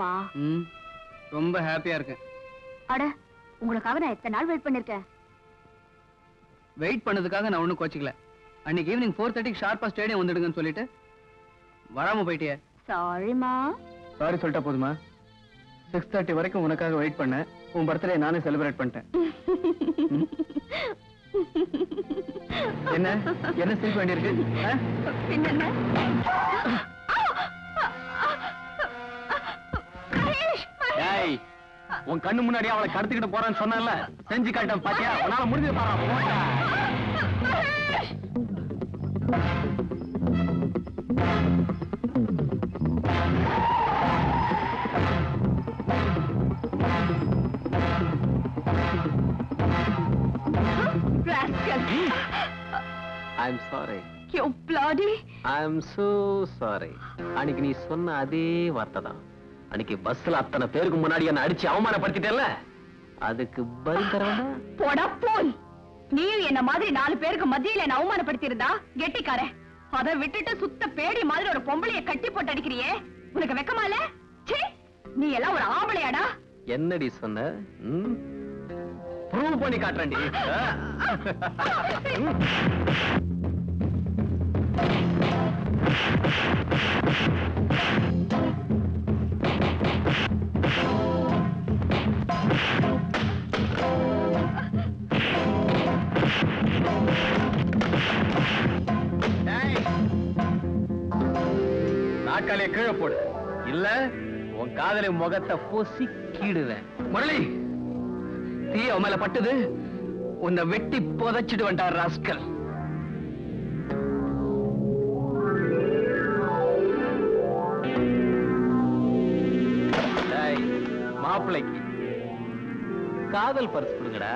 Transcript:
சந்தோஷமா ம் ரொம்ப ஹாப்பியா இருக்கேன் அட உங்களுக்காக நான் எத்தனை நாள் வெயிட் பண்ணிருக்கேன் வெயிட் பண்ணதுக்காக நான் ஒன்றும் கோச்சிக்கல அன்னைக்கு ஈவினிங் ஃபோர் தேர்ட்டிக்கு ஷார்ப்பா ஸ்டேடியம் வந்துடுங்கன்னு சொல்லிட்டு வராம போயிட்டியே சாரிமா சாரி சொல்லிட்டா போதுமா சிக்ஸ் தேர்ட்டி வரைக்கும் உனக்காக வெயிட் பண்ணேன் உன் பர்த்டே நானே செலிப்ரேட் பண்ணிட்டேன் ம்? என்ன என்ன சிரிக்க வேண்டியிருக்கு ஆ? பின்ன டேய் உன் கண்ணு முன்னாடி அவளை கடத்திக்கிட்டு போறான்னு சொன்னல செஞ்சு காட்டேன் பாத்தியா உன்னால முடிஞ்சது பாரு போடா. I'm sorry. क्यों bloody I'm so sorry. அன்னைக்கு நீ சொன்ன அதே வார்த்தை தான் அன்னைக்கு பஸ்ல அத்தனை பேருக்கு முன்னாடி என்ன அடிச்சு அவமானப்படுத்திட்டேல்ல அதுக்கு பதில் தர வேண்டாம் போடா போய் நீயும் என்ன மாதிரி நாலு பேருக்கு மத்தியில என்ன அவமானப்படுத்தி இருந்தா கெட்டிக்காரன் அத விட்டுட்டு சுத்த பேடி மாதிரி ஒரு பொம்பளைய கட்டி போட்டு அடிக்கிறியே உனக்கு வெக்கமா இல்ல ச்சீ நீ எல்லாம் ஒரு ஆம்பளையாடா என்னடி சொன்ன ப்ரூவ் பண்ணி காட்டுறேன்டி ஆ? ம். டேய். நாற்காலிய கீழே போடு இல்ல உன் காதலி முகத்தை பொசிக்கிடுவேன் முரளி தீ அவன் மேல பட்டது உன்னை வெட்டி புதைச்சிட்டு வந்துட்டார் ராஸ்கல் டேய், மாப்பிள்ளைக்கு காதல் பரிசு கொடுங்கடா